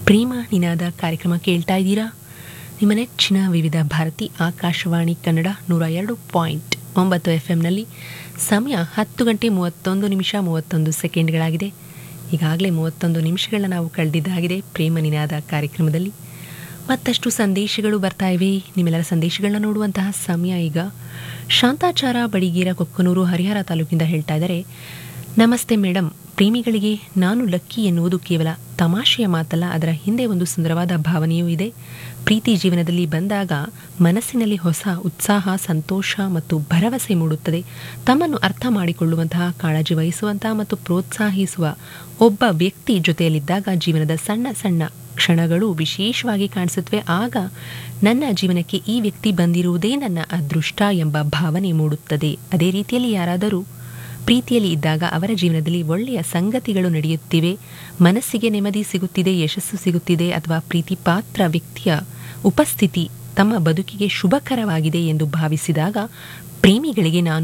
ಪ್ರೇಮ ನಿನಾದ ಕಾರ್ಯಕ್ರಮ ಕೇಳ್ತಾ ಇದ್ದೀರಾ ನಿಮ್ಮ ನೆಚ್ಚಿನ ವಿವಿಧ ಭಾರತಿ ಆಕಾಶವಾಣಿ ಕನ್ನಡ ನೂರ ಎರಡು ಪಾಯಿಂಟ್ ಒಂಬತ್ತು ಎಫ್ ಎಂನಲ್ಲಿ ಸಮಯ ಹತ್ತು ಗಂಟೆ ಮೂವತ್ತೊಂದು ನಿಮಿಷ ಮೂವತ್ತೊಂದು ಸೆಕೆಂಡ್ಗಳಾಗಿದೆ ಈಗಾಗಲೇ ಮೂವತ್ತೊಂದು ನಿಮಿಷಗಳನ್ನ ನಾವು ಕಳೆದಿದ್ದಾಗಿದೆ ಪ್ರೇಮ ನಿನಾದ ಕಾರ್ಯಕ್ರಮದಲ್ಲಿ ಮತ್ತಷ್ಟು ಸಂದೇಶಗಳು ಬರ್ತಾ ಇವೆ ನಿಮ್ಮೆಲ್ಲರ ಸಂದೇಶಗಳನ್ನ ನೋಡುವಂತಹ ಸಮಯ ಈಗ ಶಾಂತಾಚಾರ ಬಡಿಗೇರ ಕೊಕ್ಕನೂರು ಹರಿಹರ ತಾಲೂಕಿಂದ ಹೇಳ್ತಾ ಇದ್ದಾರೆ ನಮಸ್ತೆ ಮೇಡಮ್ ಪ್ರೇಮಿಗಳಿಗೆ ನಾನು ಲಕ್ಕಿ ಎನ್ನುವುದು ಕೇವಲ ತಮಾಷೆಯ ಮಾತಲ್ಲ ಅದರ ಹಿಂದೆ ಒಂದು ಸುಂದರವಾದ ಭಾವನೆಯೂ ಇದೆ ಪ್ರೀತಿ ಜೀವನದಲ್ಲಿ ಬಂದಾಗ ಮನಸ್ಸಿನಲ್ಲಿ ಹೊಸ ಉತ್ಸಾಹ ಸಂತೋಷ ಮತ್ತು ಭರವಸೆ ಮೂಡುತ್ತದೆ ತಮ್ಮನ್ನು ಅರ್ಥ ಮಾಡಿಕೊಳ್ಳುವಂತಹ ಕಾಳಜಿ ವಹಿಸುವಂತಹ ಮತ್ತು ಪ್ರೋತ್ಸಾಹಿಸುವ ಒಬ್ಬ ವ್ಯಕ್ತಿ ಜೊತೆಯಲ್ಲಿದ್ದಾಗ ಜೀವನದ ಸಣ್ಣ ಸಣ್ಣ ಕ್ಷಣಗಳು ವಿಶೇಷವಾಗಿ ಕಾಣಿಸುತ್ತವೆ ಆಗ ನನ್ನ ಜೀವನಕ್ಕೆ ಈ ವ್ಯಕ್ತಿ ಬಂದಿರುವುದೇ ನನ್ನ ಅದೃಷ್ಟ ಎಂಬ ಭಾವನೆ ಮೂಡುತ್ತದೆ ಅದೇ ರೀತಿಯಲ್ಲಿ ಯಾರಾದರೂ ಪ್ರೀತಿಯಲ್ಲಿ ಇದ್ದಾಗ ಅವರ ಜೀವನದಲ್ಲಿ ಒಳ್ಳೆಯ ಸಂಗತಿಗಳು ನಡೆಯುತ್ತಿವೆ ಮನಸ್ಸಿಗೆ ನೆಮ್ಮದಿ ಸಿಗುತ್ತಿದೆ ಯಶಸ್ಸು ಸಿಗುತ್ತಿದೆ ಅಥವಾ ಪ್ರೀತಿ ಪಾತ್ರ ವ್ಯಕ್ತಿಯ ಉಪಸ್ಥಿತಿ ತಮ್ಮ ಬದುಕಿಗೆ ಶುಭಕರವಾಗಿದೆ ಎಂದು ಭಾವಿಸಿದಾಗ ಪ್ರೇಮಿಗಳಿಗೆ ನಾನು